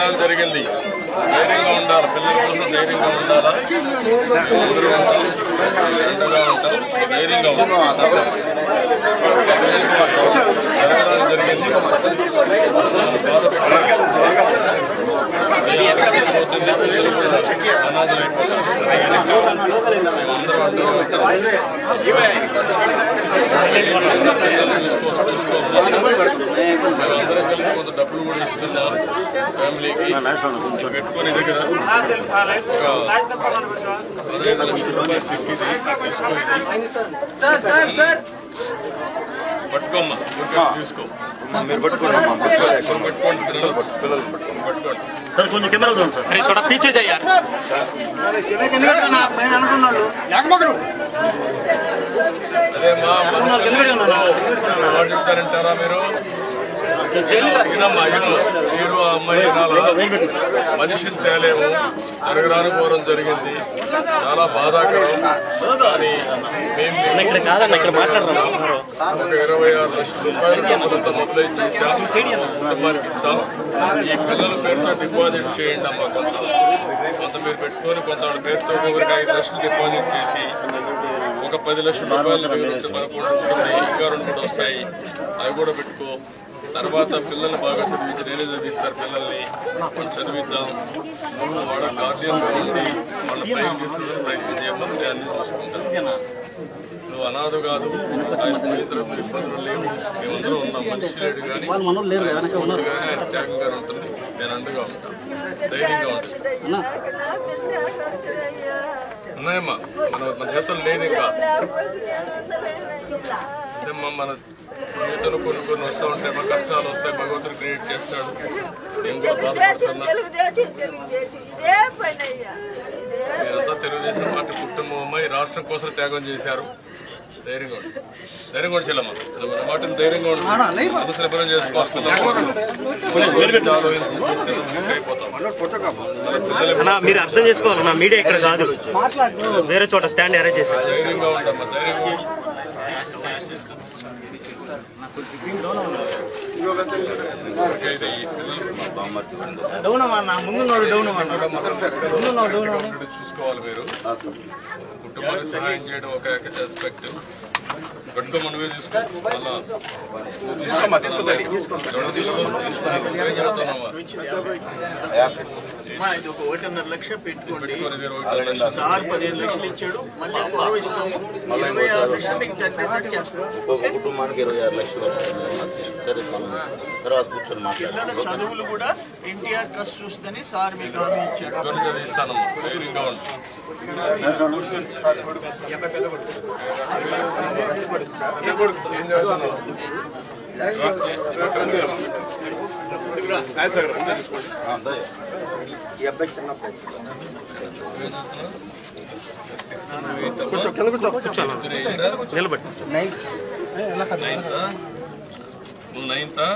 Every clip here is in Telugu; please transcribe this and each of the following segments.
జరగాలి జరిగింది ధైర్యంగా ఉండాలి పిల్లల కోసం ధైర్యంగా ఉండాలా అందరూ ఉంటాం అండగా ఉంటాం ధైర్యంగా ఉంటాం జరగాలని జరిగింది అనాథలు మేమందరం అండగా ఉంటాం మేమందరం కలిసి కొంత డబ్బులు కూడా ఇస్తున్నాం ఫ్యామిలీకి పెట్టుకుని దగ్గర ఒక పదహైదు లక్షల రూపాయలు చెక్ ఇది తీసుకో ఇది. పట్టుకోమ్మా ఊరికే తీసుకో మీరు పట్టుకోండి పట్టుకోండి పిల్లలు పిల్లలు పట్టుకోండి సార్ కొంచెం కెమెరా చూడండి సార్ अरे थोड़ा पीछे जाइए यार అదే మా మాట చెప్తారంటారా మీరు వినమ్మా విను మీరు ఆ అమ్మాయి వినాలా మనిషిని తేలేము జరగడానికి పోవడం జరిగింది చాలా బాధాకరం కానీ మేము ఇక్కడ కాదన్న ఇక్కడ మాట్లాడదాం ఒక ఇరవై ఆరు లక్షల రూపాయలు కొంత మొబిలైజ్ చేశాం కుటుంబానికి ఇస్తాం ఈ పిల్లల పేరుతో డిపాజిట్ చేయండి అమ్మా కొంత కొంత మీరు పెట్టుకొని కొంత వాళ్ళ పేరుతో ఒకరికి ఐదు లక్షలు డిపాజిట్ చేసి ఒక పది లక్షల రూపాయలు మీరు ఉంటే మనకు ఉంటుంది. ఇంకా రెండు మూడు వస్తాయి అవి కూడా పెట్టుకో తర్వాత పిల్లల్ని బాగా చదివించి నేనే చదివిస్తారు పిల్లల్ని మనం చదివిద్దాం నువ్వు వాళ్ళ గార్డియన్ ఉండి వాళ్ళ పైకి తీసుకుని ప్రయత్నం చేయమని అన్ని చూసుకుంటాను నువ్వు అనాథ కాదు ఆయన పోయిన ఇబ్బందులు లేవు మేమందరం ఉన్నాం మనిషి లేడు కానీ ఆయన త్యాగంగా ఉంటుంది నేను అండగా ఉంటాను ధైర్యంగా ఉంటాను ఉన్నాయమ్మా మన మన చేతులు లేదు ఇంకా అదేమ్మా మన జీవితంలో కొన్ని కొన్ని వస్తూ ఉంటాయి మా కష్టాలు వస్తాయి భగవంతుడు క్రియేట్ చేస్తాడు నేను కూడా బాధపడుతున్నా తెలుగుదేశం తెలుగుదేశం ఇదే పని అయ్యా ఇదే మీరంతా తెలుగుదేశం పార్టీ కుటుంబం అమ్మాయి రాష్ట్రం కోసం త్యాగం చేశారు ధైర్యంగా ఉండి ధైర్యంగా ఉండి చెల్లమ్మ ఇది మన మాటలు ధైర్యంగా ఉండి మనసుని పని చేసుకోవాలి పిల్లలు ఆలోచించి అయిపోతాం మన పిల్లలు అన్న మీరు అర్థం చేసుకోవాలి నా మీడియా ఇక్కడ కాదు వేరే చోట స్టాండ్ అరేంజ్ చేశారు ధైర్యంగా ఉండమ్మా ధైర్యంగా ఉండు. ఎవరికైతే ఈ పిల్లలు డౌన్ అమ్మా ముందు డౌన్ అమ్మా ఒకటి చూసుకోవాలి మీరు కుటుంబానికి సహాయం చేయడం ఒక ఆస్పెక్ట్ గట్టు మనమే తీసుకో అమ్మా, ఇది ఒక ఒకటిన్నర లక్ష పెట్టుకోండి పెట్టుకొని సార్ పదిహేను లక్షలు ఇచ్చాడు మళ్ళీ పొరవ ఇస్తాము ఇరవై ఆరు లక్షలు మీకు జరిపేటట్టు చేస్తాం ఒక కుటుంబానికి ఇరవై ఆరు లక్షలు వస్తుంది సరే మనం తర్వాత కూర్చొని పిల్లల మాట్లాడాలి చదువులు కూడా ఎన్టీఆర్ ట్రస్ట్ చూస్తుందని సార్ మీకు హామీ ఇచ్చాడు చదివిస్తానమ్మా ధైర్యంగా ఉండు నిలబడి నైన్తా నువ్వు నైన్తా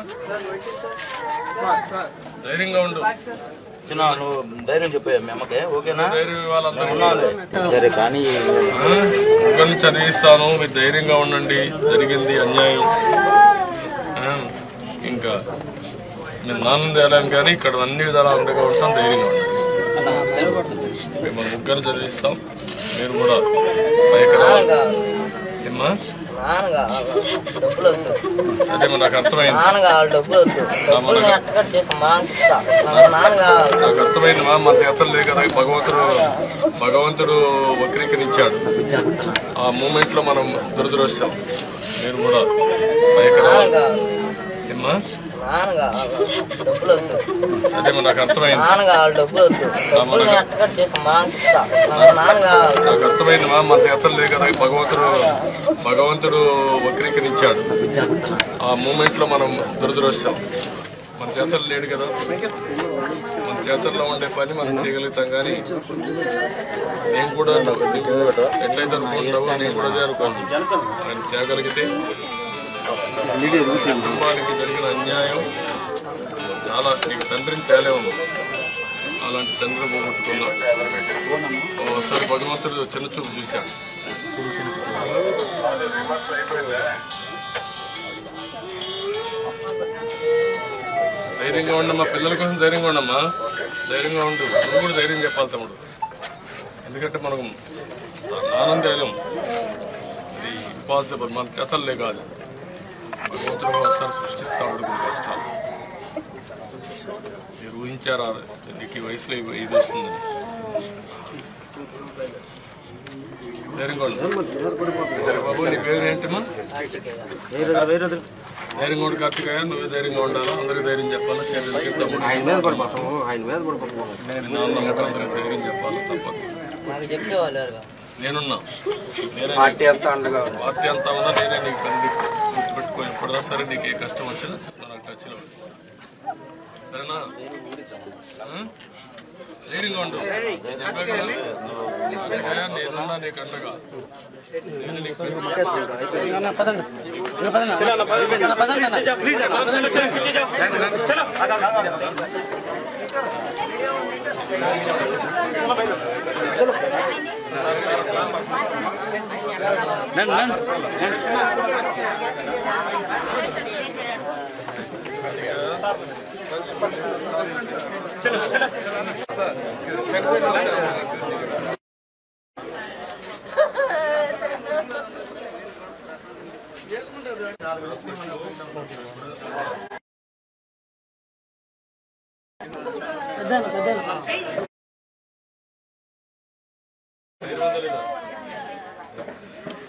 ధైర్యంగా ఉండు చిన్న నువ్వు ధైర్యం చెప్పే మీ అమ్మకి ఓకేనా ధైర్యం ఇవ్వాలందరూ ఉన్నాలే సరే కానీ ఒకరిని చదివిస్తాను మీరు ధైర్యంగా ఉండండి జరిగింది అన్యాయం ఆ, ఇంకా మేము నాన్న తేలాం కానీ ఇక్కడ అన్ని విధాలా ఉండగా ఉంటాం ధైర్యంగా ఉండండి మేము ముగ్గురు చదివిస్తాం మీరు కూడా పైకి రావాలి ఏమ్మా నాన్నగా డబ్బులు వద్దు అదే మరి నాకు అర్థమైంది నాన్నగా డబ్బులు వద్దు డబ్బులు నేను ఎట్టకట్ చేసి మా ఇస్తా నాకు నాన్నగా నాకు అర్థమైంది మా మన చేతలు లేదు కదా భగవంతుడు భగవంతుడు వక్రీకరించాడు ఆ మూమెంట్ లో మనం దురదృష్టం మీరు కూడా పైకి రావాలి నాన్నగా ఏమ్మా నాన్నగా డబ్బులు వద్దు అదే మరి నాకు అర్థమైంది నాన్నగా డబ్బులు వద్దు డబ్బులు నేను ఎట్టకట్ చేసి మా ఇస్తా నాకు నాన్నగా నాకు అర్థమైంది మా మన చేతలు లేదు కదా భగవంతుడు భగవంతుడు వక్రీకరించాడు ఆ మూమెంట్ లో మనం దురదృష్టం మన చేతలు లేడు కదా మన చేతల్లో ఉండే పని మనం చేయగలుగుతాం కానీ నేను కూడా నీకు ఎట్లయితే అనుకుంటున్నావో నేను కూడా అదే అనుకోండి ఆయన తేగలిగితే కుటుంబానికి జరిగిన అన్యాయం చాలా నీకు తండ్రిని తేలేము అలాంటి తండ్రిని పోగొట్టుకున్నా ఒకసారి భగవంతుడు చిన్న చూపు చూశాడు ధైర్యంగా ఉండమ్మా పిల్లల కోసం ధైర్యంగా ఉండమ్మా ధైర్యంగా ఉండు నువ్వు కూడా ధైర్యం చెప్పాలి తమ్ముడు ఎందుకంటే మనకు ఆనంద ధైర్యం ఇది ఇంపాసిబుల్ మన చేతల్లే కాదు భగవంతుడు ఒకసారి సృష్టిస్తా ఉండు కొన్ని కష్టాలు మీరు ఊహించారా నీకు ఈ వయసులో ఇవి- ఇది వస్తుంది ధైర్యంగా ఉండు సరే బాబు నీ పేరు ఏంటమ్మా ధైర్యంగా ఉండు కార్తికేయ నువ్వే ధైర్యంగా ఉండాలా అందరికీ ధైర్యం చెప్పాలా చెల్లెలకి తమ్ముడు ఆయన మీద పడిపోతాము ఆయన మీద పడిపోతాము మీ నాన్న ఉంటా అందరికి ధైర్యం చెప్పాలి తప్పదు నాకు చెప్పేవాళ్ళు ఎవరుగా నేనున్నా నేనే పార్టీ అంతా అండగా ఉంది. పార్టీ అంతా ఉన్నా నేనే నీకు పని నీకు గుర్తుపెట్టుకో ఎప్పుడైనా సరే నీకు ఏ కష్టం వచ్చినా నాకు టచ్లో ఉండు. సరేనా ఆ? ధైర్యంగా ఉండు చెప్పే కదా? అందుకే నేనున్నా నీకు అండగా నేను నీకు